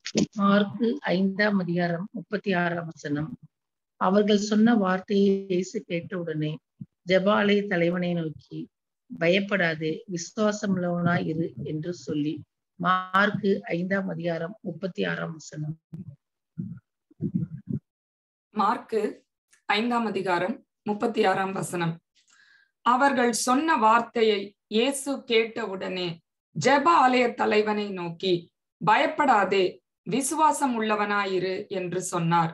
mark ஐந்தாம் அதிகாரம் முப்பத்தி ஆறாம் வசனம் அவர்கள் சொன்ன வார்த்தையை இயேசு கேட்டவுடனே ஜெபாலய தலைவனை நோக்கி பயப்படாதே விசுவாசம் உள்ளவனாய் இரு என்று சொல்லி மார்க்கு ஐந்தாம் அதிகாரம் முப்பத்தி ஆறாம் வசனம் மார்க்கு ஐந்தாம் அதிகாரம் முப்பத்தி ஆறாம் வசனம் அவர்கள் சொன்ன வார்த்தையை இயேசு கேட்டவுடனே ஜெப ஆலய தலைவனை நோக்கி பயப்படாதே விசுவாசம் உள்ளவனாயிரு என்று சொன்னார்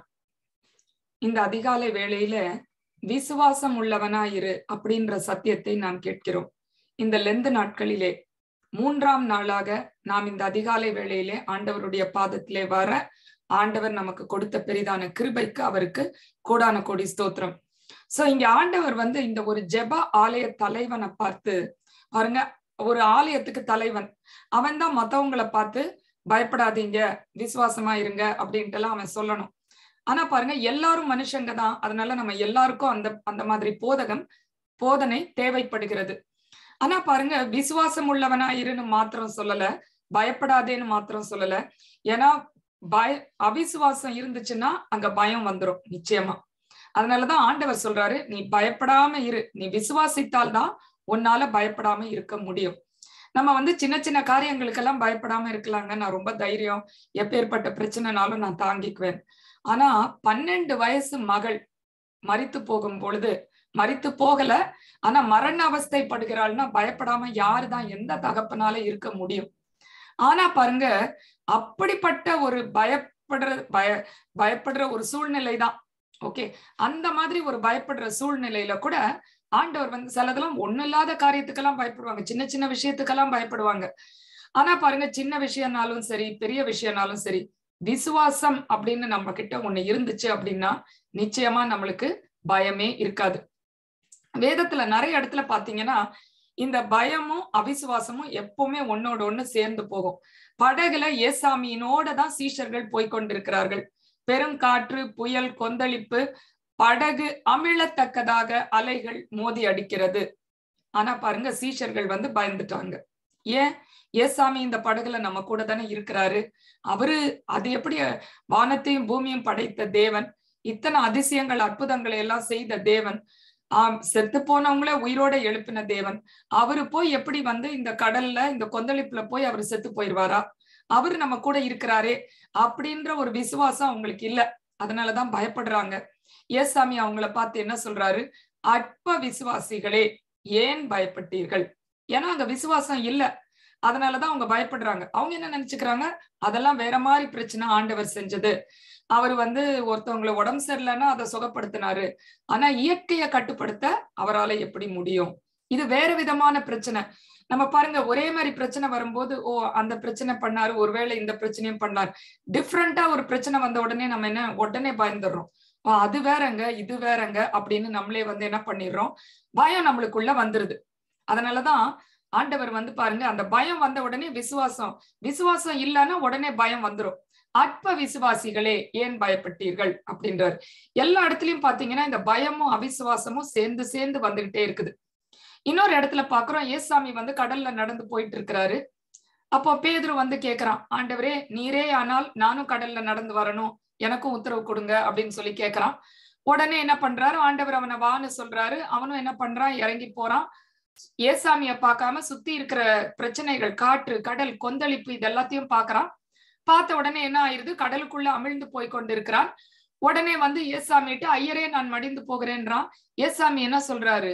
இந்த அதிகாலை வேளையில விசுவாசம் உள்ளவனாயிரு அப்படின்ற சத்தியத்தை நாம் கேட்கிறோம் இந்த லெந்து நாட்களிலே மூன்றாம் நாளாக நாம் இந்த அதிகாலை வேளையிலே ஆண்டவருடைய பாதத்திலே வர ஆண்டவர் நமக்கு கொடுத்த பெரிதான கிருபைக்கு அவருக்கு கோடான கோடி ஸ்தோத்திரம் சோ இங்க ஆண்டவர் வந்து இந்த ஒரு ஜெப ஆலய தலைவனை பார்த்து பாருங்க ஒரு ஆலயத்துக்கு தலைவன் அவன் தான் மத்தவங்களை பார்த்து பயப்படாதீங்க விசுவாசமா இருங்க அப்படின்ட்டு எல்லாம் அவன் சொல்லணும் ஆனா பாருங்க எல்லாரும் மனுஷங்க தான் அதனால நம்ம எல்லாருக்கும் அந்த அந்த மாதிரி போதகம் போதனை தேவைப்படுகிறது ஆனா பாருங்க விசுவாசம் உள்ளவனா இருன்னு மாத்திரம் சொல்லல பயப்படாதேன்னு மாத்திரம் சொல்லல ஏன்னா பய அவிசுவாசம் இருந்துச்சுன்னா அங்க பயம் வந்துடும் நிச்சயமா அதனாலதான் ஆண்டவர் சொல்றாரு நீ பயப்படாம இரு நீ விசுவாசித்தால் தான் உன்னால பயப்படாம இருக்க முடியும் நம்ம வந்து சின்ன சின்ன காரியங்களுக்கெல்லாம் பயப்படாம இருக்கலாங்க நான் ரொம்ப தைரியம் எப்பேற்பட்ட பிரச்சனைனாலும் நான் தாங்கிக்குவேன் ஆனா பன்னெண்டு வயசு மகள் மறித்து போகும் பொழுது மறித்து போகல ஆனா மரண அவஸ்தைப்படுகிறாள்னா பயப்படாம யாருதான் எந்த தகப்பனால இருக்க முடியும் ஆனா பாருங்க அப்படிப்பட்ட ஒரு பயப்படுற பய பயப்படுற ஒரு சூழ்நிலை தான் ஓகே அந்த மாதிரி ஒரு பயப்படுற சூழ்நிலையில கூட ஆண்டவர் வந்து சிலதெல்லாம் ஒண்ணு இல்லாத காரியத்துக்கெல்லாம் பயப்படுவாங்க சின்ன சின்ன விஷயத்துக்கெல்லாம் பயப்படுவாங்க ஆனா பாருங்க சின்ன விஷயம்னாலும் சரி பெரிய விஷயம்னாலும் சரி விசுவாசம் அப்படின்னு நம்ம கிட்ட ஒண்ணு இருந்துச்சு அப்படின்னா நிச்சயமா நம்மளுக்கு பயமே இருக்காது வேதத்துல நிறைய இடத்துல பாத்தீங்கன்னா இந்த பயமும் அவிசுவாசமும் எப்பவுமே ஒன்னோட ஒண்ணு சேர்ந்து போகும் படகுல ஏசாமியினோட தான் சீஷர்கள் போய்கொண்டிருக்கிறார்கள் பெருங்காற்று புயல் கொந்தளிப்பு படகு அமிழத்தக்கதாக அலைகள் மோதி அடிக்கிறது ஆனா பாருங்க சீஷர்கள் வந்து பயந்துட்டாங்க ஏன் ஏசாமி இந்த படகுல நம்ம கூட தானே இருக்கிறாரு அவரு அது எப்படி வானத்தையும் பூமியும் படைத்த தேவன் இத்தனை அதிசயங்கள் அற்புதங்களை எல்லாம் செய்த தேவன் ஆஹ் செத்து போனவங்கள உயிரோட எழுப்பின தேவன் அவரு போய் எப்படி வந்து இந்த கடல்ல இந்த கொந்தளிப்புல போய் அவர் செத்து போயிடுவாரா அவரு நம்ம கூட இருக்கிறாரே அப்படின்ற ஒரு விசுவாசம் அவங்களுக்கு இல்ல அதனாலதான் பயப்படுறாங்க ஏசாமி அவங்கள பார்த்து என்ன சொல்றாரு அற்ப விசுவாசிகளே ஏன் பயப்பட்டீர்கள் ஏன்னா அங்க விசுவாசம் இல்ல அதனாலதான் அவங்க பயப்படுறாங்க அவங்க என்ன நினைச்சுக்கிறாங்க அதெல்லாம் வேற மாதிரி பிரச்சனை ஆண்டவர் செஞ்சது அவர் வந்து ஒருத்தவங்களை உடம்பு சரியில்லைன்னா அதை சுகப்படுத்தினாரு ஆனா இயற்கையை கட்டுப்படுத்த அவரால் எப்படி முடியும் இது வேற விதமான பிரச்சனை நம்ம பாருங்க ஒரே மாதிரி பிரச்சனை வரும்போது ஓ அந்த பிரச்சனை பண்ணாரு ஒருவேளை இந்த பிரச்சனையும் பண்ணாரு டிஃப்ரெண்டா ஒரு பிரச்சனை வந்த உடனே நம்ம என்ன உடனே பயந்துடுறோம் அது வேறங்க இது வேறங்க அப்படின்னு நம்மளே வந்து என்ன பண்ணிடுறோம் பயம் நம்மளுக்குள்ள வந்துருது அதனாலதான் ஆண்டவர் வந்து பாருங்க அந்த பயம் வந்த உடனே விசுவாசம் விசுவாசம் இல்லைன்னா உடனே பயம் வந்துடும் அற்ப விசுவாசிகளே ஏன் பயப்பட்டீர்கள் அப்படின்றார் எல்லா இடத்துலயும் பாத்தீங்கன்னா இந்த பயமும் அவிசுவாசமும் சேர்ந்து சேர்ந்து வந்துகிட்டே இருக்குது இன்னொரு இடத்துல பாக்குறோம் ஏசாமி வந்து கடல்ல நடந்து போயிட்டு இருக்கிறாரு அப்போ பேதுரு வந்து கேக்குறான் ஆண்டவரே நீரே ஆனால் நானும் கடல்ல நடந்து வரணும் எனக்கும் உத்தரவு கொடுங்க அப்படின்னு சொல்லி கேக்குறான் உடனே என்ன பண்றாரு ஆண்டவர் அவனை வான்னு சொல்றாரு அவனும் என்ன பண்றான் இறங்கி போறான் ஏசாமிய பார்க்காம சுத்தி இருக்கிற பிரச்சனைகள் காற்று கடல் கொந்தளிப்பு இது எல்லாத்தையும் பாக்குறான் பார்த்த உடனே என்ன ஆயிருது கடலுக்குள்ள அமிழ்ந்து போய் கொண்டிருக்கிறான் உடனே வந்து ஏசாமிட்டு ஐயரே நான் மடிந்து போகிறேன்றான் ஏசாமி என்ன சொல்றாரு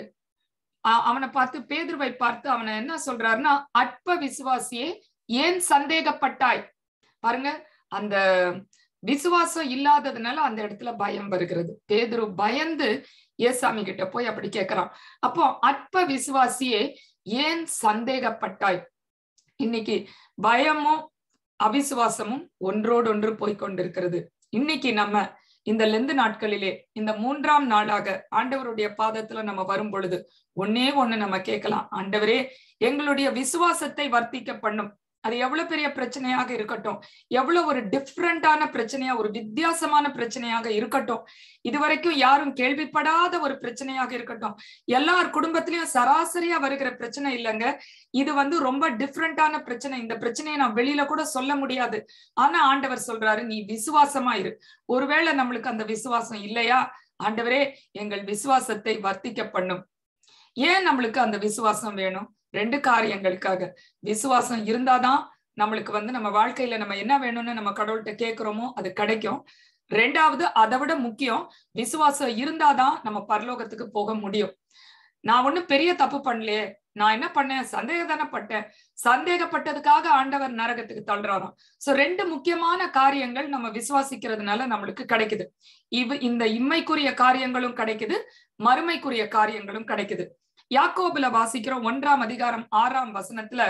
அவனை பார்த்து பேதுருவை பார்த்து அவனை என்ன சொல்றாருன்னா அற்ப விசுவாசியே ஏன் சந்தேகப்பட்டாய் பாருங்க அந்த விசுவாசம் இல்லாததுனால அந்த இடத்துல பயம் வருகிறது பேதுரு பயந்து ஏசாமி கிட்ட போய் அப்படி கேட்கிறான் அப்போ அற்ப விசுவாசியே ஏன் சந்தேகப்பட்டாய் இன்னைக்கு பயமும் அவிசுவாசமும் ஒன்றோடு ஒன்று போய்கொண்டிருக்கிறது இன்னைக்கு நம்ம இந்த லெந்து நாட்களிலே இந்த மூன்றாம் நாளாக ஆண்டவருடைய பாதத்துல நம்ம வரும் பொழுது ஒன்னே ஒண்ணு நம்ம கேட்கலாம் ஆண்டவரே எங்களுடைய விசுவாசத்தை வர்த்திக்க பண்ணும் அது எவ்வளவு பெரிய பிரச்சனையாக இருக்கட்டும் எவ்வளவு ஒரு டிஃப்ரெண்டான பிரச்சனையா ஒரு வித்தியாசமான பிரச்சனையாக இருக்கட்டும் இதுவரைக்கும் யாரும் கேள்விப்படாத ஒரு பிரச்சனையாக இருக்கட்டும் எல்லார் குடும்பத்திலயும் சராசரியா வருகிற பிரச்சனை இல்லைங்க இது வந்து ரொம்ப டிஃப்ரெண்டான பிரச்சனை இந்த பிரச்சனையை நான் வெளியில கூட சொல்ல முடியாது ஆனா ஆண்டவர் சொல்றாரு நீ விசுவாசமா இரு ஒருவேளை நம்மளுக்கு அந்த விசுவாசம் இல்லையா ஆண்டவரே எங்கள் விசுவாசத்தை வர்த்திக்க பண்ணும் ஏன் நம்மளுக்கு அந்த விசுவாசம் வேணும் ரெண்டு காரியங்களுக்காக விசுவாசம் இருந்தாதான் நம்மளுக்கு வந்து நம்ம வாழ்க்கையில நம்ம என்ன வேணும்னு நம்ம கடவுள்கிட்ட கேட்கிறோமோ அது கிடைக்கும் ரெண்டாவது அதை விட முக்கியம் விசுவாசம் இருந்தாதான் நம்ம பரலோகத்துக்கு போக முடியும் நான் ஒண்ணும் பெரிய தப்பு பண்ணலையே நான் என்ன பண்ணேன் சந்தேகம் தானே பட்டேன் சந்தேகப்பட்டதுக்காக ஆண்டவர் நரகத்துக்கு தள்ளுறாராம் சோ ரெண்டு முக்கியமான காரியங்கள் நம்ம விசுவாசிக்கிறதுனால நம்மளுக்கு கிடைக்குது இவ இந்த இம்மைக்குரிய காரியங்களும் கிடைக்குது மறுமைக்குரிய காரியங்களும் கிடைக்குது யாக்கோபுல வாசிக்கிறோம் ஒன்றாம் அதிகாரம் ஆறாம் வசனத்துல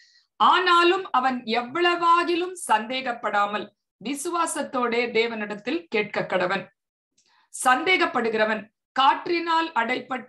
ஆனாலும் அவன் எவ்வளவாகிலும் சந்தேகப்படாமல் விசுவாசத்தோடே தேவனிடத்தில் கேட்க கடவன் சந்தேகப்படுகிறவன் காற்றினால் அடைப்பட்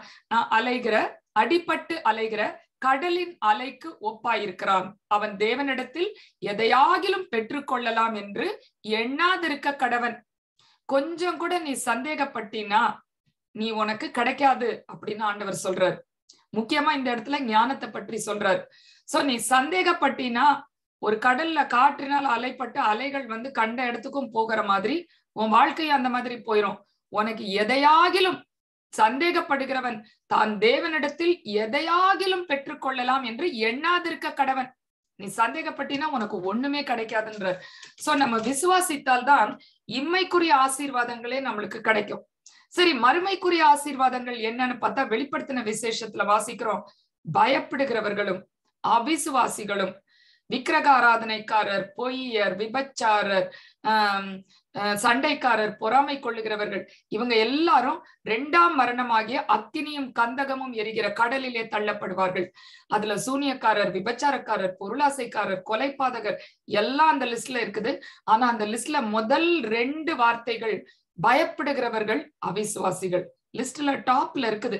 அலைகிற அடிபட்டு அலைகிற கடலின் அலைக்கு ஒப்பாயிருக்கிறான் அவன் தேவனிடத்தில் எதையாகிலும் பெற்றுக்கொள்ளலாம் என்று எண்ணாதிருக்க கடவன் கொஞ்சம் கூட நீ சந்தேகப்பட்டினா நீ உனக்கு கிடைக்காது அப்படின்னு ஆண்டவர் சொல்றாரு முக்கியமா இந்த இடத்துல ஞானத்தை பற்றி சொல்றாரு சோ நீ சந்தேகப்பட்டினா ஒரு கடல்ல காற்றினால் அலைப்பட்டு அலைகள் வந்து கண்ட இடத்துக்கும் போகிற மாதிரி உன் வாழ்க்கை அந்த மாதிரி போயிரும் உனக்கு எதையாகிலும் சந்தேகப்படுகிறவன் தான் தேவனிடத்தில் எதையாகிலும் பெற்றுக்கொள்ளலாம் என்று எண்ணாதிருக்க கடவன் நீ சந்தேகப்பட்டினா உனக்கு ஒண்ணுமே கிடைக்காதுன்ற சோ நம்ம விசுவாசித்தால் தான் இம்மைக்குரிய ஆசீர்வாதங்களே நம்மளுக்கு கிடைக்கும் சரி மறுமைக்குரிய ஆசீர்வாதங்கள் என்னன்னு பார்த்தா வெளிப்படுத்தின விசேஷத்துல வாசிக்கிறோம் பயப்படுகிறவர்களும் அவிசுவாசிகளும் விக்கிரக ஆராதனைக்காரர் பொய்யர் விபச்சாரர் ஆஹ் சண்டைக்காரர் பொறாமை கொள்ளுகிறவர்கள் இவங்க எல்லாரும் இரண்டாம் மரணமாகிய அத்தினியும் கந்தகமும் எரிகிற கடலிலே தள்ளப்படுவார்கள் அதுல சூனியக்காரர் விபச்சாரக்காரர் பொருளாசைக்காரர் கொலைப்பாதகர் எல்லாம் அந்த லிஸ்ட்ல இருக்குது ஆனா அந்த லிஸ்ட்ல முதல் ரெண்டு வார்த்தைகள் பயப்படுகிறவர்கள் அவிசுவாசிகள் லிஸ்ட்ல டாப்ல இருக்குது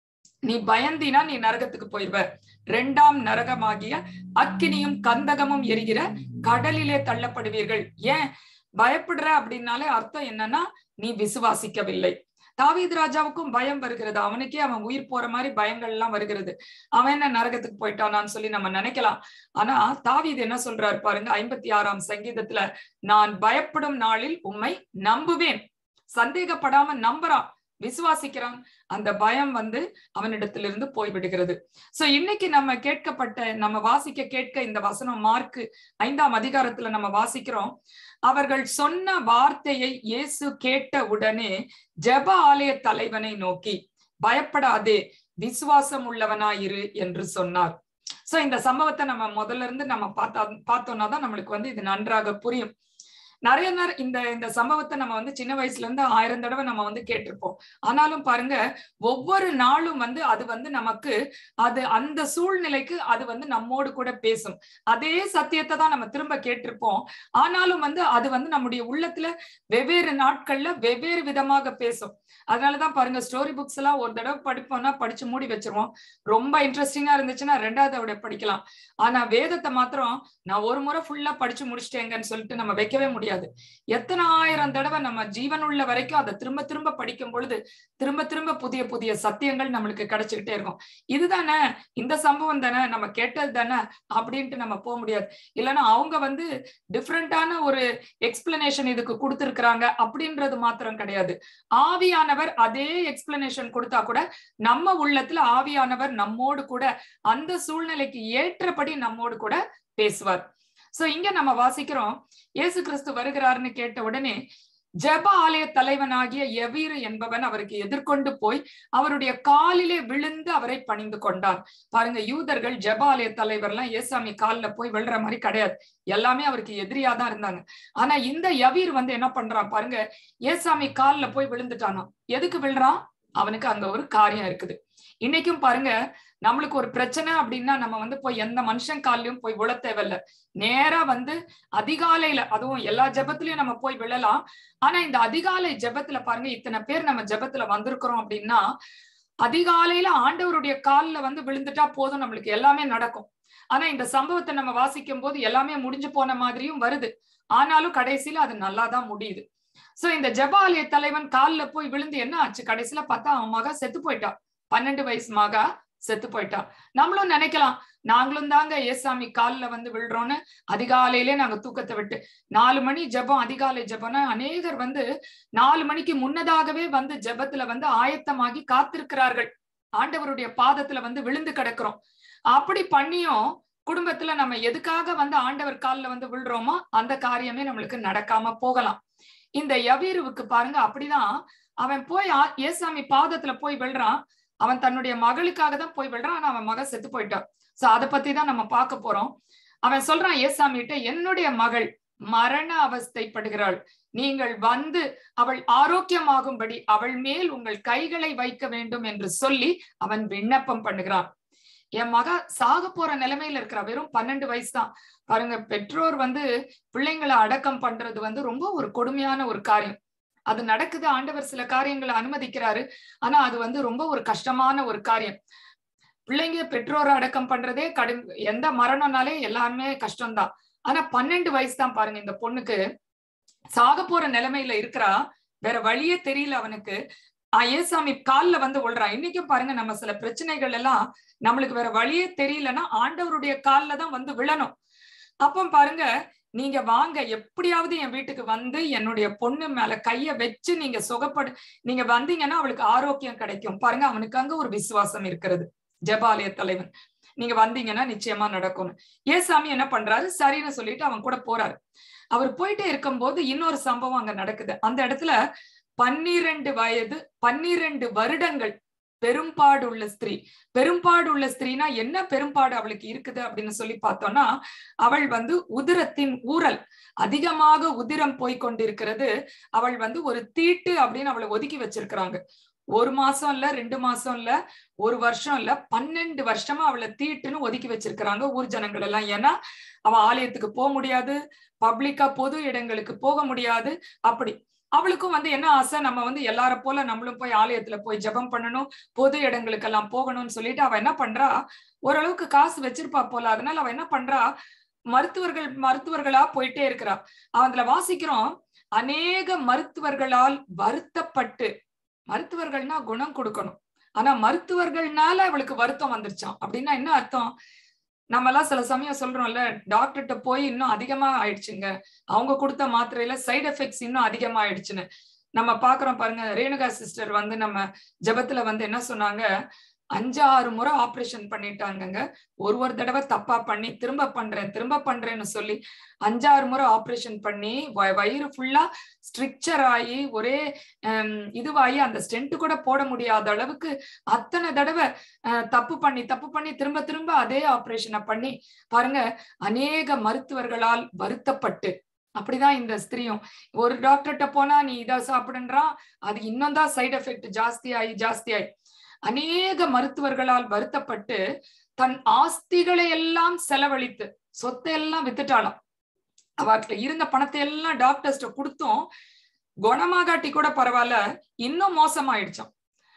நீ பயந்தினா நீ நரகத்துக்கு போயிடுவ ரெண்டாம் நரகமாகிய அக்கினியும் கந்தகமும் எரிகிற கடலிலே தள்ளப்படுவீர்கள் ஏன் பயப்படுற அப்படின்னாலே அர்த்தம் என்னன்னா நீ விசுவாசிக்கவில்லை தாவீது ராஜாவுக்கும் பயம் வருகிறது அவனுக்கே அவன் உயிர் போற மாதிரி பயங்கள் எல்லாம் வருகிறது அவன் என்ன நரகத்துக்கு போயிட்டானான்னு சொல்லி நம்ம நினைக்கலாம் ஆனா தாவீது என்ன சொல்றாரு பாருங்க ஐம்பத்தி ஆறாம் சங்கீதத்துல நான் பயப்படும் நாளில் உம்மை நம்புவேன் சந்தேகப்படாம நம்புறான் விசுவாசிக்கிறான் அந்த பயம் வந்து அவனிடத்திலிருந்து போய்விடுகிறது சோ இன்னைக்கு நம்ம கேட்கப்பட்ட நம்ம வாசிக்க கேட்க இந்த வசனம் மார்க்கு ஐந்தாம் அதிகாரத்துல நம்ம வாசிக்கிறோம் அவர்கள் சொன்ன வார்த்தையை இயேசு கேட்ட உடனே ஜெப ஆலய தலைவனை நோக்கி பயப்படாதே விசுவாசம் உள்ளவனாயிரு என்று சொன்னார் சோ இந்த சம்பவத்தை நம்ம முதல்ல இருந்து நம்ம பார்த்தா பார்த்தோம்னா தான் நம்மளுக்கு வந்து இது நன்றாக புரியும் நிறைய நேரம் இந்த இந்த சம்பவத்தை நம்ம வந்து சின்ன வயசுல இருந்து ஆயிரம் தடவை நம்ம வந்து கேட்டிருப்போம் ஆனாலும் பாருங்க ஒவ்வொரு நாளும் வந்து அது வந்து நமக்கு அது அந்த சூழ்நிலைக்கு அது வந்து நம்மோடு கூட பேசும் அதே சத்தியத்தை தான் நம்ம திரும்ப கேட்டிருப்போம் ஆனாலும் வந்து அது வந்து நம்முடைய உள்ளத்துல வெவ்வேறு நாட்கள்ல வெவ்வேறு விதமாக பேசும் அதனாலதான் பாருங்க ஸ்டோரி புக்ஸ் எல்லாம் ஒரு தடவை படிப்போம்னா படிச்சு மூடி வச்சிருவோம் ரொம்ப இன்ட்ரெஸ்டிங்கா இருந்துச்சுன்னா ரெண்டாவது தடவை படிக்கலாம் ஆனா வேதத்தை மாத்திரம் நான் ஒரு முறை ஃபுல்லா படிச்சு முடிச்சிட்டேங்கன்னு சொல்லிட்டு நம்ம வைக்கவே முடியாது எத்தனை ஆயிரம் தடவை நம்ம ஜீவன் உள்ள வரைக்கும் அதை திரும்ப திரும்ப படிக்கும் பொழுது திரும்ப திரும்ப புதிய புதிய சத்தியங்கள் நம்மளுக்கு கிடைச்சுக்கிட்டே இருக்கும் இதுதானே இந்த சம்பவம் தானே நம்ம கேட்டது தானே அப்படின்ட்டு நம்ம போக முடியாது இல்லைன்னா அவங்க வந்து டிஃப்ரெண்டான ஒரு எக்ஸ்பிளனேஷன் இதுக்கு கொடுத்துருக்குறாங்க அப்படின்றது மாத்திரம் கிடையாது ஆவியானவர் அதே எக்ஸ்பிளனேஷன் கொடுத்தா கூட நம்ம உள்ளத்துல ஆவியானவர் நம்மோடு கூட அந்த சூழ்நிலைக்கு ஏற்றபடி நம்மோடு கூட பேசுவார் சோ இங்க நம்ம வாசிக்கிறோம் இயேசு கிறிஸ்து வருகிறாருன்னு கேட்ட உடனே ஜெப ஆலய தலைவனாகிய எவீரு என்பவன் அவருக்கு எதிர்கொண்டு போய் அவருடைய காலிலே விழுந்து அவரை பணிந்து கொண்டான் பாருங்க யூதர்கள் ஜெப ஆலய தலைவர்லாம் ஏசாமி காலில் போய் விழுற மாதிரி கிடையாது எல்லாமே அவருக்கு எதிரியா தான் இருந்தாங்க ஆனா இந்த யவீர் வந்து என்ன பண்றான் பாருங்க ஏசாமி காலில் போய் விழுந்துட்டானா எதுக்கு விழுறான் அவனுக்கு அங்க ஒரு காரியம் இருக்குது இன்னைக்கும் பாருங்க நம்மளுக்கு ஒரு பிரச்சனை அப்படின்னா நம்ம வந்து போய் எந்த மனுஷன் கால்லயும் போய் விழ தேவையில்ல நேரா வந்து அதிகாலையில அதுவும் எல்லா ஜெபத்திலயும் நம்ம போய் விழலாம் ஆனா இந்த அதிகாலை ஜெபத்துல பாருங்க இத்தனை பேர் நம்ம ஜெபத்துல வந்திருக்கிறோம் அப்படின்னா அதிகாலையில ஆண்டவருடைய காலில் வந்து விழுந்துட்டா போதும் நம்மளுக்கு எல்லாமே நடக்கும் ஆனா இந்த சம்பவத்தை நம்ம வாசிக்கும் போது எல்லாமே முடிஞ்சு போன மாதிரியும் வருது ஆனாலும் கடைசியில அது நல்லாதான் முடியுது சோ இந்த ஜபாலய தலைவன் காலில் போய் விழுந்து என்ன ஆச்சு கடைசியில பார்த்தா அவன் மகா செத்து போயிட்டா பன்னெண்டு வயசு மகா செத்து போயிட்டா நம்மளும் நினைக்கலாம் நாங்களும் தாங்க ஏசாமி காலில் வந்து விழுறோம்னு அதிகாலையிலே நாங்க தூக்கத்தை விட்டு நாலு மணி ஜபம் அதிகாலை ஜபம்னா அநேகர் வந்து நாலு மணிக்கு முன்னதாகவே வந்து ஜபத்துல வந்து ஆயத்தமாகி காத்திருக்கிறார்கள் ஆண்டவருடைய பாதத்துல வந்து விழுந்து கிடக்குறோம் அப்படி பண்ணியும் குடும்பத்துல நம்ம எதுக்காக வந்து ஆண்டவர் காலில் வந்து விழுறோமோ அந்த காரியமே நம்மளுக்கு நடக்காம போகலாம் இந்த யவீருவுக்கு பாருங்க அப்படிதான் அவன் போய் ஏசாமி பாதத்துல போய் விழுறான் அவன் தன்னுடைய மகளுக்காக தான் போய் விழுறான் ஆனா அவன் மக செத்து போயிட்டான் சோ அதை பத்தி தான் நம்ம பார்க்க போறோம் அவன் சொல்றான் ஏசாமிட்ட என்னுடைய மகள் மரண அவஸ்தைப்படுகிறாள் நீங்கள் வந்து அவள் ஆரோக்கியமாகும்படி அவள் மேல் உங்கள் கைகளை வைக்க வேண்டும் என்று சொல்லி அவன் விண்ணப்பம் பண்ணுகிறான் என் மக சாக போற நிலைமையில இருக்கிற வெறும் பன்னெண்டு வயசு தான் பாருங்க பெற்றோர் வந்து பிள்ளைங்களை அடக்கம் பண்றது வந்து ரொம்ப ஒரு கொடுமையான ஒரு காரியம் அது நடக்குது ஆண்டவர் சில காரியங்களை அனுமதிக்கிறாரு ஆனா அது வந்து ரொம்ப ஒரு கஷ்டமான ஒரு காரியம் பிள்ளைங்க பெற்றோரை அடக்கம் பண்றதே கடும் எந்த மரணம்னாலே எல்லாமே கஷ்டம்தான் ஆனா பன்னெண்டு வயசு தான் பாருங்க இந்த பொண்ணுக்கு சாக போற நிலைமையில இருக்கிறா வேற வழியே தெரியல அவனுக்கு ஏசாமி கால்ல வந்து விழுறான் இன்னைக்கும் பாருங்க நம்ம சில பிரச்சனைகள் எல்லாம் நம்மளுக்கு வேற வழியே தெரியலன்னா ஆண்டவருடைய கால்ல தான் வந்து விழணும் அப்போ பாருங்க நீங்க வாங்க எப்படியாவது என் வீட்டுக்கு வந்து என்னுடைய பொண்ணு மேல கைய வச்சு நீங்க சுகப்படு நீங்க வந்தீங்கன்னா அவளுக்கு ஆரோக்கியம் கிடைக்கும் பாருங்க அவனுக்கு அங்க ஒரு விசுவாசம் இருக்கிறது ஜபாலய தலைவன் நீங்க வந்தீங்கன்னா நிச்சயமா நடக்கும்னு ஏசாமி என்ன பண்றாரு சரின்னு சொல்லிட்டு அவன் கூட போறாரு அவர் போயிட்டே இருக்கும்போது இன்னொரு சம்பவம் அங்க நடக்குது அந்த இடத்துல பன்னிரண்டு வயது பன்னிரண்டு வருடங்கள் பெரும்பாடு உள்ள ஸ்திரீ பெரும்பாடு உள்ள ஸ்திரீனா என்ன பெரும்பாடு அவளுக்கு இருக்குது அப்படின்னு சொல்லி பார்த்தோம்னா அவள் வந்து உதிரத்தின் ஊரல் அதிகமாக உதிரம் போய் கொண்டிருக்கிறது அவள் வந்து ஒரு தீட்டு அப்படின்னு அவளை ஒதுக்கி வச்சிருக்கிறாங்க ஒரு மாசம் இல்ல ரெண்டு மாசம் இல்ல ஒரு வருஷம் இல்ல பன்னெண்டு வருஷமா அவளை தீட்டுன்னு ஒதுக்கி வச்சிருக்கிறாங்க ஊர் ஜனங்கள் எல்லாம் ஏன்னா அவன் ஆலயத்துக்கு போக முடியாது பப்ளிக்கா பொது இடங்களுக்கு போக முடியாது அப்படி அவளுக்கும் வந்து என்ன ஆசை நம்ம வந்து எல்லார போல நம்மளும் போய் ஆலயத்துல போய் ஜபம் பண்ணணும் பொது இடங்களுக்கெல்லாம் போகணும்னு சொல்லிட்டு அவ என்ன பண்றா ஓரளவுக்கு காசு வச்சிருப்பா போல அதனால அவ என்ன பண்றா மருத்துவர்கள் மருத்துவர்களா போயிட்டே இருக்கிறா அதுல வாசிக்கிறோம் அநேக மருத்துவர்களால் வருத்தப்பட்டு மருத்துவர்கள்னா குணம் கொடுக்கணும் ஆனா மருத்துவர்கள்னால அவளுக்கு வருத்தம் வந்துருச்சான் அப்படின்னா என்ன அர்த்தம் நம்ம எல்லாம் சில சமயம் சொல்றோம்ல டாக்டர்கிட்ட போய் இன்னும் அதிகமா ஆயிடுச்சுங்க அவங்க கொடுத்த மாத்திரையில சைடு எஃபெக்ட்ஸ் இன்னும் அதிகமா ஆயிடுச்சுன்னு நம்ம பாக்குறோம் பாருங்க ரேணுகா சிஸ்டர் வந்து நம்ம ஜபத்துல வந்து என்ன சொன்னாங்க அஞ்சு ஆறு முறை ஆப்ரேஷன் பண்ணிட்டாங்கங்க ஒரு ஒரு தடவை தப்பா பண்ணி திரும்ப பண்றேன் திரும்ப பண்றேன்னு சொல்லி அஞ்சாறு முறை ஆப்ரேஷன் பண்ணி வயிறு ஃபுல்லா ஸ்ட்ரிக்சர் ஆகி ஒரே இதுவாகி அந்த ஸ்டென்ட் கூட போட முடியாத அளவுக்கு அத்தனை தடவை தப்பு பண்ணி தப்பு பண்ணி திரும்ப திரும்ப அதே ஆப்ரேஷனை பண்ணி பாருங்க அநேக மருத்துவர்களால் வருத்தப்பட்டு அப்படிதான் இந்த ஸ்திரீயும் ஒரு டாக்டர்கிட்ட போனா நீ இதை சாப்பிடுன்றான் அது இன்னும் தான் சைடு எஃபெக்ட் ஜாஸ்தி ஆகி ஜாஸ்தி ஆகி அநேக மருத்துவர்களால் வருத்தப்பட்டு தன் ஆஸ்திகளை எல்லாம் செலவழித்து சொத்தை எல்லாம் வித்துட்டாளாம் அவர்கிட்ட இருந்த பணத்தை எல்லாம் டாக்டர்ஸ்ட கொடுத்தும் குணமாகாட்டி கூட பரவாயில்ல இன்னும் மோசமாயிடுச்சான்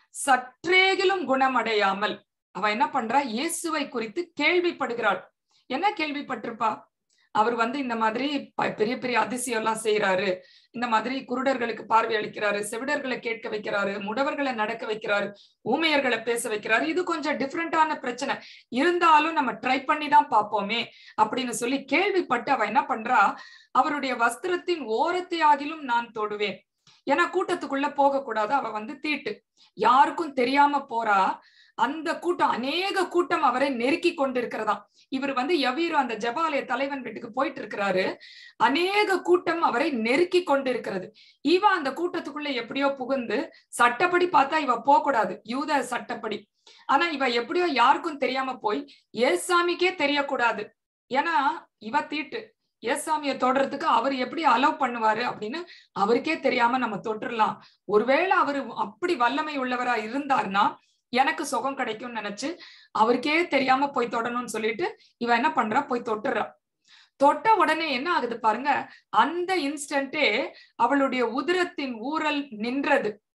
சற்றேகிலும் குணமடையாமல் அவ என்ன பண்றா இயேசுவை குறித்து கேள்விப்படுகிறாள் என்ன கேள்விப்பட்டிருப்பா அவர் வந்து இந்த மாதிரி பெரிய பெரிய அதிசயம் எல்லாம் செய்யறாரு இந்த மாதிரி குருடர்களுக்கு பார்வை அளிக்கிறாரு செவிடர்களை கேட்க வைக்கிறாரு முடவர்களை நடக்க வைக்கிறாரு ஊமையர்களை பேச வைக்கிறாரு இது கொஞ்சம் டிஃப்ரெண்டான பிரச்சனை இருந்தாலும் நம்ம ட்ரை பண்ணி தான் பார்ப்போமே அப்படின்னு சொல்லி கேள்விப்பட்டு அவ என்ன பண்றா அவருடைய வஸ்திரத்தின் ஓரத்தை ஆகிலும் நான் தொடுவேன் ஏன்னா கூட்டத்துக்குள்ள போக கூடாது அவ வந்து தீட்டு யாருக்கும் தெரியாம போறா அந்த கூட்டம் அநேக கூட்டம் அவரை நெருக்கி கொண்டிருக்கிறதாம் இவர் வந்து எவ்வீரோ அந்த ஜபாலய தலைவன் வீட்டுக்கு போயிட்டு இருக்கிறாரு அநேக கூட்டம் அவரை நெருக்கி கொண்டிருக்கிறது இவ அந்த கூட்டத்துக்குள்ள எப்படியோ புகுந்து சட்டப்படி பார்த்தா இவ போக கூடாது யூத சட்டப்படி ஆனா இவ எப்படியோ யாருக்கும் தெரியாம போய் ஏசாமிக்கே தெரியக்கூடாது ஏன்னா இவ தீட்டு ஏசாமிய தொடுறதுக்கு அவர் எப்படி அலோவ் பண்ணுவாரு அப்படின்னு அவருக்கே தெரியாம நம்ம தொட்டுறலாம் ஒருவேளை அவரு அப்படி வல்லமை உள்ளவரா இருந்தார்னா எனக்கு சுகம் கிடைக்கும்னு நினைச்சு அவருக்கே தெரியாம போய் தொடணும்னு சொல்லிட்டு இவ என்ன பண்றா போய் தொட்டுறா தொட்ட உடனே என்ன ஆகுது பாருங்க அந்த இன்ஸ்டன்டே அவளுடைய உதிரத்தின் ஊரல் நின்றது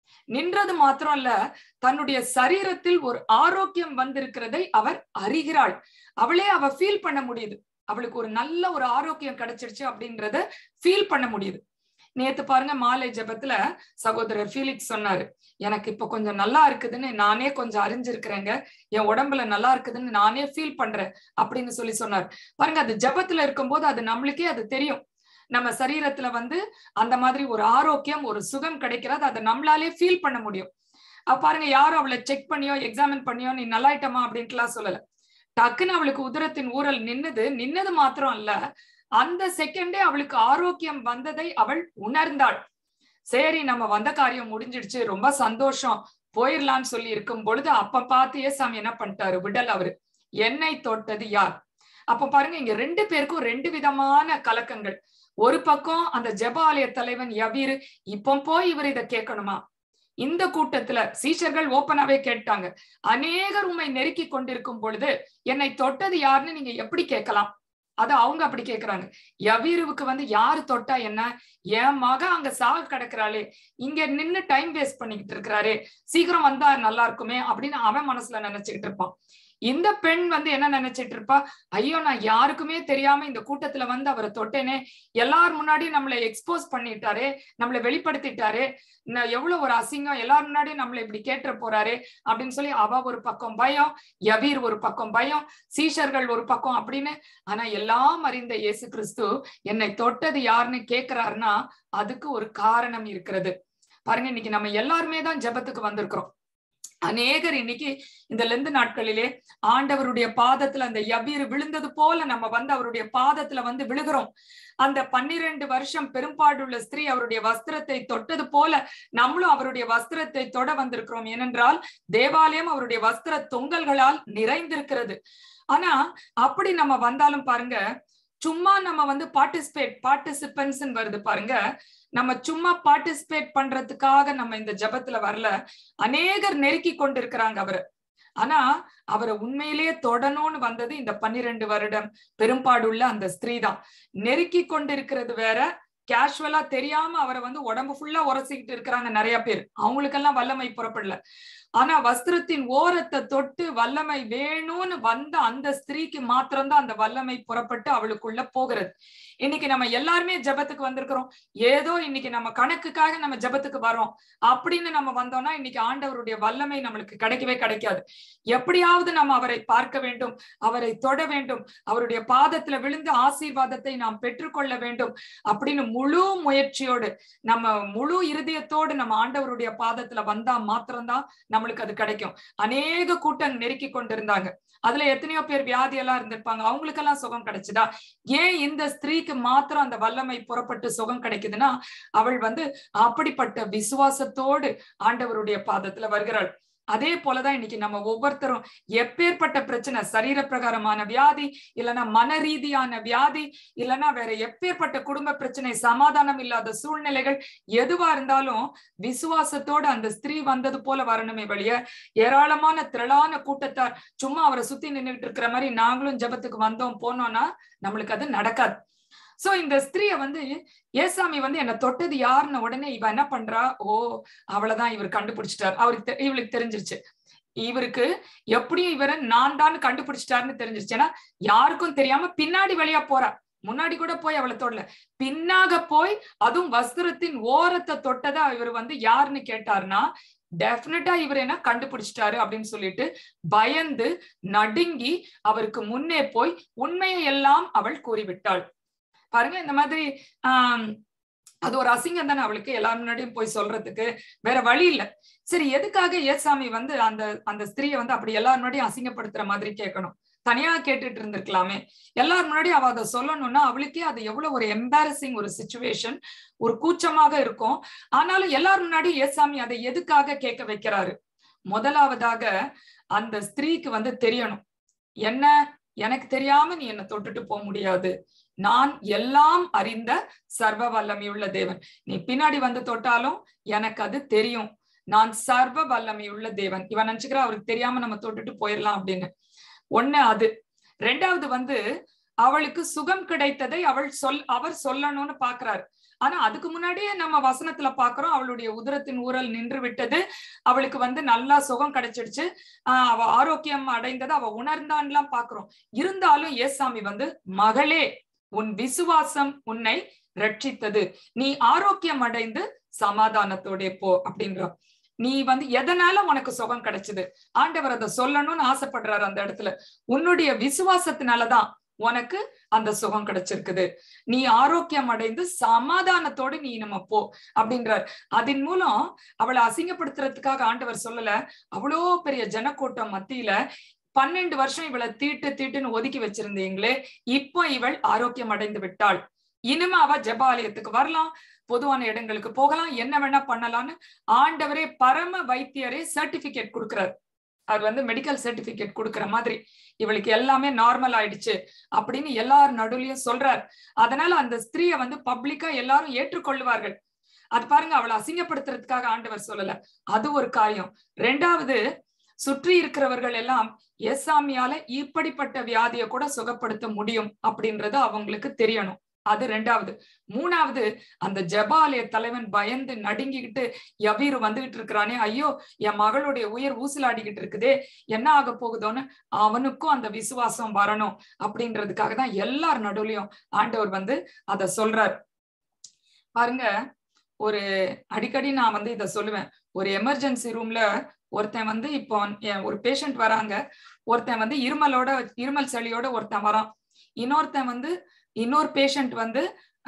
நின்றது மாத்திரம் இல்ல தன்னுடைய சரீரத்தில் ஒரு ஆரோக்கியம் வந்திருக்கிறதை அவர் அறிகிறாள் அவளே அவ ஃபீல் பண்ண முடியுது அவளுக்கு ஒரு நல்ல ஒரு ஆரோக்கியம் கிடைச்சிருச்சு அப்படின்றத ஃபீல் பண்ண முடியுது நேத்து பாருங்க மாலை ஜபத்துல சகோதரர் ஃபீலிக்ஸ் சொன்னாரு எனக்கு இப்ப கொஞ்சம் நல்லா இருக்குதுன்னு நானே கொஞ்சம் அறிஞ்சிருக்கிறேங்க என் உடம்புல நல்லா இருக்குதுன்னு நானே ஃபீல் பண்றேன் அப்படின்னு சொல்லி சொன்னார் பாருங்க அது ஜபத்துல இருக்கும்போது அது நம்மளுக்கே அது தெரியும் நம்ம சரீரத்துல வந்து அந்த மாதிரி ஒரு ஆரோக்கியம் ஒரு சுகம் கிடைக்கிறது அதை நம்மளாலே ஃபீல் பண்ண முடியும் அப்ப பாருங்க யாரும் அவளை செக் பண்ணியோ எக்ஸாமின் பண்ணியோ நீ நல்லாயிட்டமா அப்படின்ட்டுலாம் சொல்லல டக்குன்னு அவளுக்கு உதரத்தின் ஊரல் நின்னது நின்னது மாத்திரம் அல்ல அந்த செகண்டே அவளுக்கு ஆரோக்கியம் வந்ததை அவள் உணர்ந்தாள் சரி நம்ம வந்த காரியம் முடிஞ்சிடுச்சு ரொம்ப சந்தோஷம் போயிடலாம்னு சொல்லி இருக்கும் பொழுது அப்ப பார்த்து ஏசாமி என்ன பண்ணிட்டாரு விடல் அவரு என்னை தொட்டது யார் அப்ப பாருங்க இங்க ரெண்டு பேருக்கும் ரெண்டு விதமான கலக்கங்கள் ஒரு பக்கம் அந்த ஜெப ஆலய தலைவன் யவீரு இப்ப போய் இவர் இதை கேட்கணுமா இந்த கூட்டத்துல சீஷர்கள் ஓப்பனாவே கேட்டாங்க அநேகர் உண்மை நெருக்கி கொண்டிருக்கும் பொழுது என்னை தொட்டது யாருன்னு நீங்க எப்படி கேட்கலாம் அது அவங்க அப்படி கேக்குறாங்க யவீருவுக்கு வந்து யாரு தொட்டா என்ன என் மக அங்க சாக கிடக்குறாளே இங்க நின்னு டைம் வேஸ்ட் பண்ணிக்கிட்டு இருக்கிறாரே சீக்கிரம் வந்தா நல்லா இருக்குமே அப்படின்னு அவன் மனசுல நினைச்சுக்கிட்டு இருப்பான் இந்த பெண் வந்து என்ன நினைச்சிட்டு இருப்பா ஐயோ நான் யாருக்குமே தெரியாம இந்த கூட்டத்துல வந்து அவரை தொட்டேனே எல்லார் முன்னாடி நம்மளை எக்ஸ்போஸ் பண்ணிட்டாரே நம்மளை வெளிப்படுத்திட்டாரே எவ்வளவு ஒரு அசிங்கம் எல்லார் முன்னாடியும் நம்மளை இப்படி கேட்டுற போறாரு அப்படின்னு சொல்லி அவ ஒரு பக்கம் பயம் யவீர் ஒரு பக்கம் பயம் சீஷர்கள் ஒரு பக்கம் அப்படின்னு ஆனா எல்லாம் அறிந்த இயேசு கிறிஸ்து என்னை தொட்டது யாருன்னு கேக்குறாருன்னா அதுக்கு ஒரு காரணம் இருக்கிறது பாருங்க இன்னைக்கு நம்ம எல்லாருமே தான் ஜபத்துக்கு வந்திருக்கிறோம் அநேகர் இன்னைக்கு இந்த லெந்து நாட்களிலே ஆண்டவருடைய பாதத்துல அந்த யவீர் விழுந்தது போல நம்ம வந்து அவருடைய பாதத்துல வந்து விழுகிறோம் அந்த பன்னிரண்டு வருஷம் பெரும்பாடுள்ள ஸ்திரீ அவருடைய வஸ்திரத்தை தொட்டது போல நம்மளும் அவருடைய வஸ்திரத்தை தொட வந்திருக்கிறோம் ஏனென்றால் தேவாலயம் அவருடைய வஸ்திர தொங்கல்களால் நிறைந்திருக்கிறது ஆனா அப்படி நம்ம வந்தாலும் பாருங்க சும்மா நம்ம வந்து பார்ட்டிசிபேட் பார்ட்டிசிபென்ட்ஸ் வருது பாருங்க நம்ம சும்மா பார்ட்டிசிபேட் பண்றதுக்காக நம்ம இந்த ஜபத்துல வரல அநேகர் நெருக்கி கொண்டிருக்கிறாங்க அவரு ஆனா அவரை உண்மையிலேயே தொடணும்னு வந்தது இந்த பன்னிரெண்டு வருடம் பெரும்பாடுள்ள அந்த ஸ்திரீ தான் நெருக்கி கொண்டிருக்கிறது வேற கேஷுவலா தெரியாம அவரை வந்து உடம்பு ஃபுல்லா உரசிக்கிட்டு இருக்கிறாங்க நிறைய பேர் அவங்களுக்கெல்லாம் வல்லமை புறப்படல ஆனா வஸ்திரத்தின் ஓரத்தை தொட்டு வல்லமை வேணும்னு வந்த அந்த ஸ்திரீக்கு மாத்திரம்தான் அந்த வல்லமை புறப்பட்டு அவளுக்குள்ள போகிறது இன்னைக்கு நம்ம எல்லாருமே ஜபத்துக்கு வந்திருக்கிறோம் ஏதோ இன்னைக்கு நம்ம கணக்குக்காக நம்ம ஜபத்துக்கு வரோம் அப்படின்னு நம்ம வந்தோம்னா இன்னைக்கு ஆண்டவருடைய வல்லமை நம்மளுக்கு கிடைக்கவே கிடைக்காது எப்படியாவது நம்ம அவரை பார்க்க வேண்டும் அவரை தொட வேண்டும் அவருடைய பாதத்துல விழுந்து ஆசீர்வாதத்தை நாம் பெற்றுக்கொள்ள வேண்டும் அப்படின்னு முழு முயற்சியோடு நம்ம முழு இருதயத்தோடு நம்ம ஆண்டவருடைய பாதத்துல வந்தா மாத்திரம்தான் நம்மளுக்கு அது கிடைக்கும் அநேக கூட்டம் நெருக்கி கொண்டிருந்தாங்க அதுல எத்தனையோ பேர் வியாதி எல்லாம் இருந்திருப்பாங்க அவங்களுக்கெல்லாம் சுகம் கிடைச்சுதா ஏன் இந்த ஸ்திரீக்கு மாத்திரம் அந்த வல்லமை புறப்பட்டு சுகம் கிடைக்குதுன்னா அவள் வந்து அப்படிப்பட்ட விசுவாசத்தோடு ஆண்டவருடைய பாதத்துல வருகிறாள் அதே போலதான் இன்னைக்கு நம்ம ஒவ்வொருத்தரும் எப்பேற்பட்ட பிரச்சனை சரீர பிரகாரமான வியாதி இல்லைன்னா மன ரீதியான வியாதி இல்லைன்னா வேற எப்பேற்பட்ட குடும்ப பிரச்சனை சமாதானம் இல்லாத சூழ்நிலைகள் எதுவா இருந்தாலும் விசுவாசத்தோடு அந்த ஸ்திரீ வந்தது போல வரணுமே வழிய ஏராளமான திரளான கூட்டத்தார் சும்மா அவரை சுத்தி நின்றுட்டு இருக்கிற மாதிரி நாங்களும் ஜபத்துக்கு வந்தோம் போனோம்னா நம்மளுக்கு அது நடக்காது சோ இந்த ஸ்திரீய வந்து ஏசாமி வந்து என்ன தொட்டது யாருன்னு உடனே இவ என்ன பண்றா ஓ அவளதான் இவர் கண்டுபிடிச்சிட்டார் அவருக்கு இவளுக்கு தெரிஞ்சிருச்சு இவருக்கு எப்படியும் இவரை நான் தான் கண்டுபிடிச்சிட்டாருன்னு தெரிஞ்சிருச்சு ஏன்னா யாருக்கும் தெரியாம பின்னாடி வழியா போறா முன்னாடி கூட போய் அவளை தொடல பின்னாக போய் அதுவும் வஸ்திரத்தின் ஓரத்தை தொட்டதா இவர் வந்து யாருன்னு கேட்டாருன்னா டெஃபினட்டா இவர் என்ன கண்டுபிடிச்சிட்டாரு அப்படின்னு சொல்லிட்டு பயந்து நடுங்கி அவருக்கு முன்னே போய் உண்மையை எல்லாம் அவள் கூறிவிட்டாள் பாருங்க இந்த மாதிரி ஆஹ் அது ஒரு அசிங்கம் தானே அவளுக்கு எல்லாரும் முன்னாடியும் போய் சொல்றதுக்கு வேற வழி இல்ல சரி எதுக்காக ஏசாமி வந்து அந்த அந்த ஸ்திரீயை வந்து அப்படி எல்லாரும் முன்னாடியும் அசிங்கப்படுத்துற மாதிரி கேட்கணும் தனியா கேட்டுட்டு இருந்திருக்கலாமே எல்லாரும் முன்னாடி அவ அதை சொல்லணும்னா அவளுக்கே அது எவ்வளவு ஒரு எம்பாரசிங் ஒரு சுச்சுவேஷன் ஒரு கூச்சமாக இருக்கும் ஆனாலும் எல்லாரும் முன்னாடி ஏசாமி அதை எதுக்காக கேட்க வைக்கிறாரு முதலாவதாக அந்த ஸ்திரீக்கு வந்து தெரியணும் என்ன எனக்கு தெரியாம நீ என்ன தொட்டுட்டு போக முடியாது நான் எல்லாம் அறிந்த சர்வ வல்லமையுள்ள தேவன் நீ பின்னாடி வந்து தொட்டாலும் எனக்கு அது தெரியும் நான் சர்வ வல்லமையுள்ள தேவன் இவன் நினைச்சுக்கிறா அவருக்கு தெரியாம நம்ம தொட்டுட்டு போயிடலாம் அப்படின்னு ஒண்ணு அது ரெண்டாவது வந்து அவளுக்கு சுகம் கிடைத்ததை அவள் சொல் அவர் சொல்லணும்னு பாக்குறாரு ஆனா அதுக்கு முன்னாடியே நம்ம வசனத்துல பாக்குறோம் அவளுடைய உதரத்தின் ஊரல் நின்று விட்டது அவளுக்கு வந்து நல்லா சுகம் கிடைச்சிடுச்சு ஆஹ் அவ ஆரோக்கியம் அடைந்தது அவ உணர்ந்தான்லாம் பாக்குறோம் இருந்தாலும் ஏசாமி வந்து மகளே உன் விசுவாசம் உன்னை ரட்சித்தது நீ ஆரோக்கியம் அடைந்து சமாதானத்தோட போ அப்படின்ற நீ வந்து எதனால உனக்கு சுகம் கிடைச்சது ஆண்டவர் அதை சொல்லணும்னு ஆசைப்படுறாரு அந்த இடத்துல உன்னுடைய விசுவாசத்தினாலதான் உனக்கு அந்த சுகம் கிடைச்சிருக்குது நீ ஆரோக்கியம் அடைந்து சமாதானத்தோடு நீ நம்ம போ அப்படின்றார் அதன் மூலம் அவளை அசிங்கப்படுத்துறதுக்காக ஆண்டவர் சொல்லல அவ்வளோ பெரிய ஜனக்கூட்டம் மத்தியில பன்னெண்டு வருஷம் இவளை தீட்டு தீட்டுன்னு ஒதுக்கி வச்சிருந்தீங்களே இப்போ இவள் ஆரோக்கியம் அடைந்து விட்டாள் இனிமே அவ ஜபாலயத்துக்கு வரலாம் பொதுவான இடங்களுக்கு போகலாம் என்ன வேணா பண்ணலாம்னு ஆண்டவரே பரம வைத்தியரே சர்டிபிகேட் கொடுக்கிறார் அவர் வந்து மெடிக்கல் சர்டிபிகேட் கொடுக்கிற மாதிரி இவளுக்கு எல்லாமே நார்மல் ஆயிடுச்சு அப்படின்னு எல்லார் நடுவுலயும் சொல்றார் அதனால அந்த ஸ்திரீய வந்து பப்ளிக்கா எல்லாரும் ஏற்றுக்கொள்ளுவார்கள் அது பாருங்க அவளை அசிங்கப்படுத்துறதுக்காக ஆண்டவர் சொல்லல அது ஒரு காரியம் ரெண்டாவது சுற்றி இருக்கிறவர்கள் எல்லாம் எஸ்சாமியால இப்படிப்பட்ட வியாதியை கூட சுகப்படுத்த முடியும் அப்படின்றது அவங்களுக்கு தெரியணும் அது ரெண்டாவது மூணாவது அந்த ஜபாலய தலைவன் பயந்து நடுங்கிக்கிட்டு யவீரு வந்துகிட்டு இருக்கிறானே ஐயோ என் மகளுடைய உயிர் ஊசலாடிக்கிட்டு இருக்குதே என்ன ஆக போகுதோன்னு அவனுக்கும் அந்த விசுவாசம் வரணும் அப்படின்றதுக்காக தான் எல்லார் நடுவுலயும் ஆண்டவர் வந்து அத சொல்றார் பாருங்க ஒரு அடிக்கடி நான் வந்து இத சொல்லுவேன் ஒரு எமர்ஜென்சி ரூம்ல ஒருத்தன் வந்து இப்போ ஒரு பேஷண்ட் வராங்க ஒருத்தன் வந்து இருமலோட இருமல் சளியோட ஒருத்தன் வரான் இன்னொருத்தன் வந்து இன்னொரு பேஷண்ட் வந்து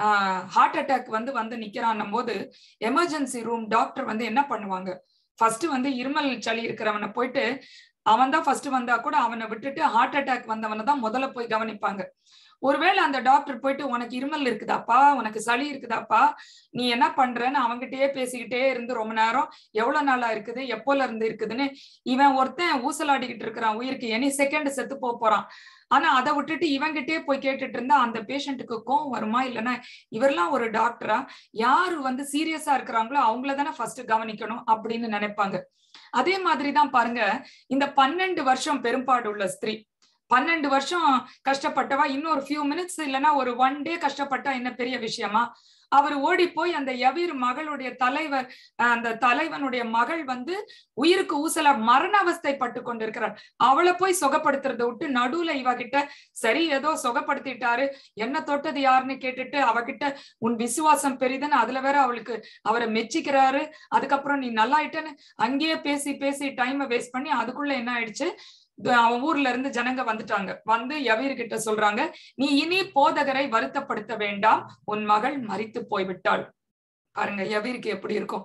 ஹார்ட் அட்டாக் வந்து வந்து நிக்கிறான்னும் போது எமர்ஜென்சி ரூம் டாக்டர் வந்து என்ன பண்ணுவாங்க ஃபர்ஸ்ட் வந்து இருமல் சளி இருக்கிறவனை போயிட்டு அவன் தான் ஃபர்ஸ்ட் வந்தா கூட அவனை விட்டுட்டு ஹார்ட் அட்டாக் வந்தவனை தான் முதல்ல போய் கவனிப்பாங்க ஒருவேளை அந்த டாக்டர் போயிட்டு உனக்கு இருமல் இருக்குதாப்பா உனக்கு சளி இருக்குதாப்பா நீ என்ன பண்றன்னு அவங்கிட்டயே பேசிக்கிட்டே இருந்து ரொம்ப நேரம் எவ்வளவு நாளா இருக்குது எப்போல இருந்து இருக்குதுன்னு இவன் ஒருத்தன் ஊசலாடிக்கிட்டு இருக்கிறான் உயிருக்கு எனி செகண்ட் செத்து போக போறான் ஆனா அதை விட்டுட்டு இவங்கிட்டே போய் கேட்டுட்டு இருந்தா அந்த பேஷண்ட்டுக்கு கோவம் வருமா இல்லைன்னா இவரெல்லாம் ஒரு டாக்டரா யாரு வந்து சீரியஸா இருக்கிறாங்களோ அவங்கள தானே ஃபர்ஸ்ட் கவனிக்கணும் அப்படின்னு நினைப்பாங்க அதே மாதிரிதான் பாருங்க இந்த பன்னெண்டு வருஷம் பெரும்பாடு உள்ள ஸ்திரீ பன்னெண்டு வருஷம் கஷ்டப்பட்டவா இன்னொரு ஃபியூ மினிட்ஸ் இல்லைன்னா ஒரு ஒன் டே கஷ்டப்பட்டா என்ன பெரிய விஷயமா அவர் ஓடி போய் அந்த யவீர் மகளுடைய தலைவர் அந்த தலைவனுடைய மகள் வந்து உயிருக்கு ஊசல மரண அவஸ்தைப்பட்டு கொண்டிருக்கிறார் அவளை போய் சுகப்படுத்துறத விட்டு நடுவுல இவகிட்ட சரி ஏதோ சுகப்படுத்திட்டாரு என்ன தொட்டது யாருன்னு கேட்டுட்டு அவகிட்ட உன் விசுவாசம் பெரிதுன்னு அதுல வேற அவளுக்கு அவரை மெச்சிக்கிறாரு அதுக்கப்புறம் நீ நல்லாயிட்டேன்னு அங்கேயே பேசி பேசி டைமை வேஸ்ட் பண்ணி அதுக்குள்ள என்ன ஆயிடுச்சு அவன் ஊர்ல இருந்து ஜனங்க வந்துட்டாங்க வந்து யவீர் கிட்ட சொல்றாங்க நீ இனி போதகரை வருத்தப்படுத்த வேண்டாம் உன் மகள் மறித்து போய்விட்டாள் பாருங்க யவீருக்கு எப்படி இருக்கும்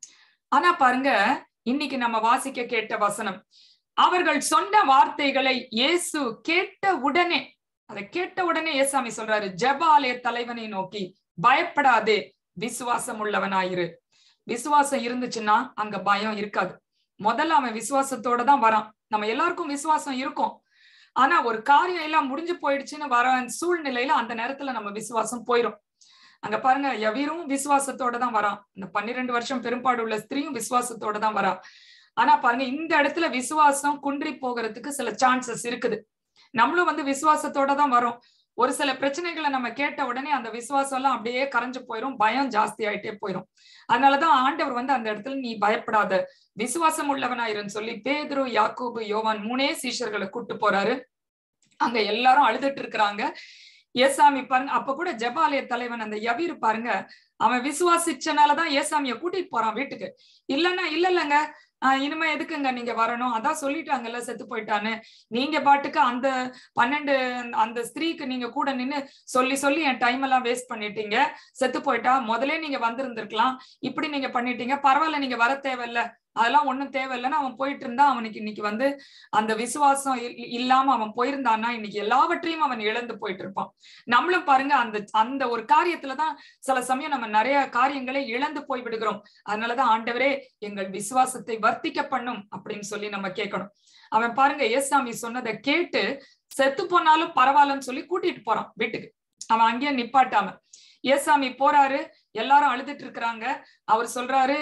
ஆனா பாருங்க இன்னைக்கு நம்ம வாசிக்க கேட்ட வசனம் அவர்கள் சொன்ன வார்த்தைகளை இயேசு கேட்ட உடனே அதை கேட்ட உடனே ஏசாமி சொல்றாரு ஜெப ஆலய தலைவனை நோக்கி பயப்படாதே விசுவாசம் உள்ளவனாயிரு விசுவாசம் இருந்துச்சுன்னா அங்க பயம் இருக்காது முதல்ல அவன் விசுவாசத்தோட தான் வரான் நம்ம எல்லாருக்கும் விசுவாசம் இருக்கும் ஆனா ஒரு காரியம் எல்லாம் முடிஞ்சு போயிடுச்சுன்னு வர சூழ்நிலையில அந்த நேரத்துல நம்ம விசுவாசம் போயிரும் அங்க பாருங்க எவீரும் விசுவாசத்தோட தான் வரான் இந்த பன்னிரெண்டு வருஷம் பெரும்பாடு உள்ள ஸ்திரீயும் விசுவாசத்தோட தான் வரா ஆனா பாருங்க இந்த இடத்துல விசுவாசம் குன்றி போகிறதுக்கு சில சான்சஸ் இருக்குது நம்மளும் வந்து விசுவாசத்தோட தான் வரும் ஒரு சில பிரச்சனைகளை நம்ம கேட்ட உடனே அந்த விசுவாசம் எல்லாம் அப்படியே கரைஞ்சு போயிரும் பயம் ஜாஸ்தி ஆயிட்டே போயிரும் அதனாலதான் ஆண்டவர் வந்து அந்த இடத்துல நீ பயப்படாத விசுவாசம் உள்ளவனாயிருன்னு சொல்லி பேதுரு யாக்கூபு யோவான் மூணே சீஷர்களை கூட்டு போறாரு அங்க எல்லாரும் அழுதுட்டு இருக்கிறாங்க ஏசாமி பாருங்க அப்ப கூட ஜபாலய தலைவன் அந்த யவீர் பாருங்க அவன் விசுவாசிச்சனாலதான் ஏசாமிய கூட்டிட்டு போறான் வீட்டுக்கு இல்லன்னா இல்ல இல்லங்க ஆஹ் இனிமே எதுக்குங்க நீங்க வரணும் அதான் சொல்லிட்டாங்கல்ல செத்து போயிட்டான்னு நீங்க பாட்டுக்கு அந்த பன்னெண்டு அந்த ஸ்திரீக்கு நீங்க கூட நின்னு சொல்லி சொல்லி என் டைம் எல்லாம் வேஸ்ட் பண்ணிட்டீங்க செத்து போயிட்டா முதலே நீங்க வந்திருந்திருக்கலாம் இப்படி நீங்க பண்ணிட்டீங்க பரவாயில்ல நீங்க வர தேவையில்ல அதெல்லாம் ஒண்ணும் தேவையில்லைன்னு அவன் போயிட்டு இருந்தா அவனுக்கு இன்னைக்கு வந்து அந்த விசுவாசம் இல்லாம அவன் போயிருந்தான்னா இன்னைக்கு எல்லாவற்றையும் அவன் இழந்து போயிட்டு இருப்பான் நம்மளும் பாருங்க அந்த அந்த ஒரு காரியத்துலதான் சில சமயம் நம்ம நிறைய காரியங்களை இழந்து போய் விடுகிறோம் அதனாலதான் ஆண்டவரே எங்கள் விசுவாசத்தை வர்த்திக்க பண்ணும் அப்படின்னு சொல்லி நம்ம கேட்கணும் அவன் பாருங்க ஏசாமி சொன்னதை கேட்டு செத்து போனாலும் பரவாயில்லன்னு சொல்லி கூட்டிட்டு போறான் வீட்டுக்கு அவன் அங்கேயே நிப்பாட்டாம ஏசாமி போறாரு எல்லாரும் அழுதுட்டு இருக்கிறாங்க அவர் சொல்றாரு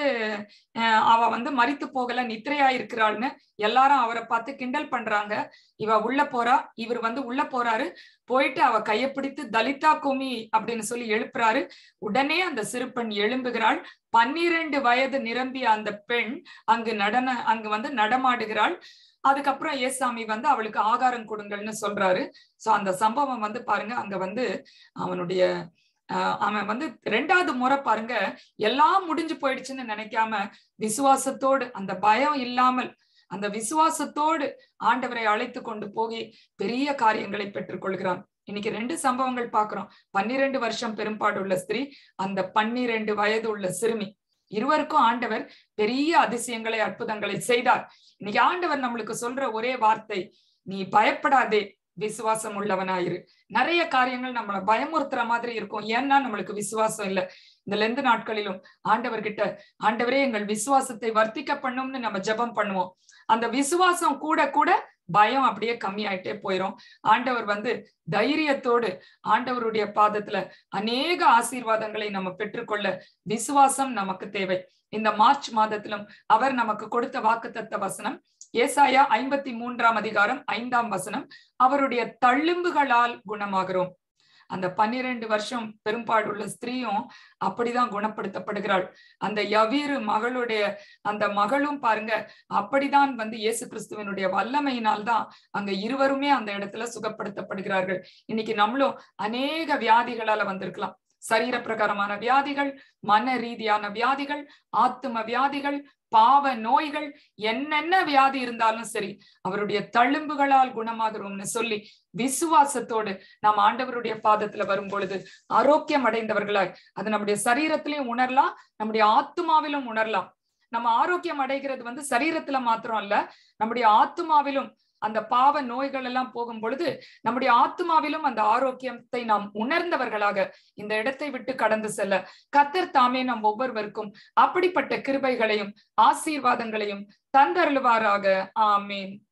அஹ் அவ வந்து மரித்து போகல நித்திரையா இருக்கிறாள்னு எல்லாரும் அவரை பார்த்து கிண்டல் பண்றாங்க இவ உள்ள போறா இவர் வந்து உள்ள போறாரு போயிட்டு அவ கைய பிடித்து தலிதா குமி அப்படின்னு சொல்லி எழுப்புறாரு உடனே அந்த சிறுபெண் எழும்புகிறாள் பன்னிரண்டு வயது நிரம்பிய அந்த பெண் அங்கு நடன அங்கு வந்து நடமாடுகிறாள் அதுக்கப்புறம் ஏசாமி வந்து அவளுக்கு ஆகாரம் கொடுங்கள்னு சொல்றாரு சோ அந்த சம்பவம் வந்து பாருங்க அங்க வந்து அவனுடைய ஆஹ் அவன் வந்து ரெண்டாவது முறை பாருங்க எல்லாம் முடிஞ்சு போயிடுச்சுன்னு நினைக்காம விசுவாசத்தோடு அந்த பயம் இல்லாமல் அந்த விசுவாசத்தோடு ஆண்டவரை அழைத்து கொண்டு போகி பெரிய காரியங்களை பெற்றுக்கொள்கிறான் இன்னைக்கு ரெண்டு சம்பவங்கள் பாக்குறோம் பன்னிரண்டு வருஷம் பெரும்பாடு உள்ள ஸ்திரீ அந்த பன்னிரண்டு வயது உள்ள சிறுமி இருவருக்கும் ஆண்டவர் பெரிய அதிசயங்களை அற்புதங்களை செய்தார் இன்னைக்கு ஆண்டவர் நம்மளுக்கு சொல்ற ஒரே வார்த்தை நீ பயப்படாதே விசுவாசம் உள்ளவனாயிரு நிறைய காரியங்கள் நம்மளை பயமுறுத்துற மாதிரி இருக்கும் ஏன்னா நம்மளுக்கு விசுவாசம் இல்ல இந்த லெந்து நாட்களிலும் ஆண்டவர்கிட்ட ஆண்டவரே எங்கள் விசுவாசத்தை வர்த்திக்க பண்ணும்னு நம்ம ஜெபம் பண்ணுவோம் அந்த விசுவாசம் கூட கூட பயம் அப்படியே கம்மியாயிட்டே போயிரும் ஆண்டவர் வந்து தைரியத்தோடு ஆண்டவருடைய பாதத்துல அநேக ஆசீர்வாதங்களை நம்ம பெற்றுக்கொள்ள விசுவாசம் நமக்கு தேவை இந்த மார்ச் மாதத்திலும் அவர் நமக்கு கொடுத்த வாக்குத்தத்த வசனம் ஏசாயா ஐம்பத்தி மூன்றாம் அதிகாரம் ஐந்தாம் வசனம் அவருடைய தள்ளும்புகளால் குணமாகிறோம் அந்த பன்னிரண்டு வருஷம் பெரும்பாடுள்ள ஸ்திரீயும் அப்படிதான் குணப்படுத்தப்படுகிறாள் அந்த யவீரு மகளுடைய அந்த மகளும் பாருங்க அப்படிதான் வந்து இயேசு கிறிஸ்துவனுடைய வல்லமையினால் தான் அங்க இருவருமே அந்த இடத்துல சுகப்படுத்தப்படுகிறார்கள் இன்னைக்கு நம்மளும் அநேக வியாதிகளால வந்திருக்கலாம் சரீர பிரகாரமான வியாதிகள் மன ரீதியான வியாதிகள் ஆத்தும வியாதிகள் பாவ நோய்கள் என்னென்ன வியாதி இருந்தாலும் சரி அவருடைய தழும்புகளால் குணமாகிறோம்னு சொல்லி விசுவாசத்தோடு நாம் ஆண்டவருடைய பாதத்துல வரும் பொழுது ஆரோக்கியம் அடைந்தவர்களாய் அது நம்முடைய சரீரத்திலையும் உணரலாம் நம்முடைய ஆத்மாவிலும் உணரலாம் நம்ம ஆரோக்கியம் அடைகிறது வந்து சரீரத்துல மாத்திரம் அல்ல நம்முடைய ஆத்மாவிலும் அந்த பாவ நோய்கள் எல்லாம் போகும் பொழுது நம்முடைய ஆத்மாவிலும் அந்த ஆரோக்கியத்தை நாம் உணர்ந்தவர்களாக இந்த இடத்தை விட்டு கடந்து செல்ல கத்தர் தாமே நம் ஒவ்வொருவருக்கும் அப்படிப்பட்ட கிருபைகளையும் ஆசீர்வாதங்களையும் தந்தருளுவாராக ஆமேன்